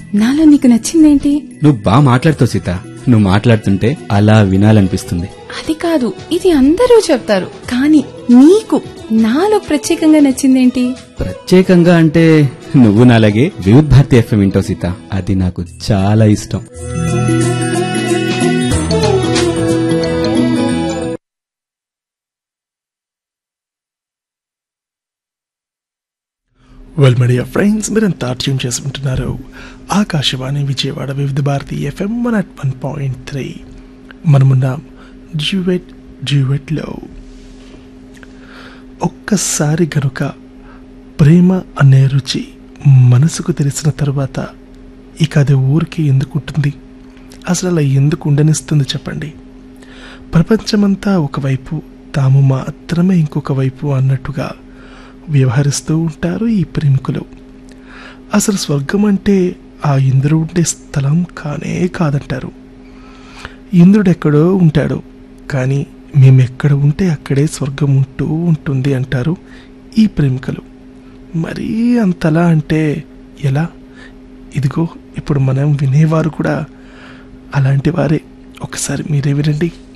నాలో నీకు నచ్చిందేంటి నువ్వు బాగా మాట్లాడుతావు సీత నువ్వు మాట్లాడుతుంటే అలా వినాలనిపిస్తుంది అది కాదు ఇది అందరూ చెప్తారు కానీ నీకు నాలో ప్రత్యేకంగా నచ్చిందేంటి ప్రత్యేకంగా అంటే నువ్వు నాలాగే వివిధ్ భారతి ఎఫ్ఎం వింటావు సీత అది నాకు చాలా ఇష్టం వెల్ మీడియా ఫ్రెండ్స్ మీరంతా ట్యూన్ చేసుకుంటున్నారు Akashvani Vijayawada Vividh Bharati F M one at one point three మనమున్నాం జ్యూవెట్ జ్యూవెట్లో ఒక్కసారి గనుక ప్రేమ అనే రుచి మనసుకు తెలిసిన తరువాత ఇక అది ఊరికి ఎందుకుంటుంది అసలు అలా ఎందుకు ఉండనిస్తుంది చెప్పండి ప్రపంచమంతా ఒకవైపు తాము మాత్రమే ఇంకొక వైపు అన్నట్టుగా వ్యవహరిస్తూ ఉంటారు ఈ ప్రేమికులు అసలు స్వర్గం అంటే ఆ ఇంద్రుడు ఉండే స్థలం కానే కాదంటారు ఇంద్రుడు ఎక్కడో ఉంటాడు కానీ మేమెక్కడ ఉంటే అక్కడే స్వర్గం ఉంటూ ఉంటుంది అంటారు ఈ ప్రేమికులు మరీ అంతలా అంటే ఎలా ఇదిగో ఇప్పుడు మనం వినేవారు కూడా అలాంటి వారే ఒకసారి మీరే వినండి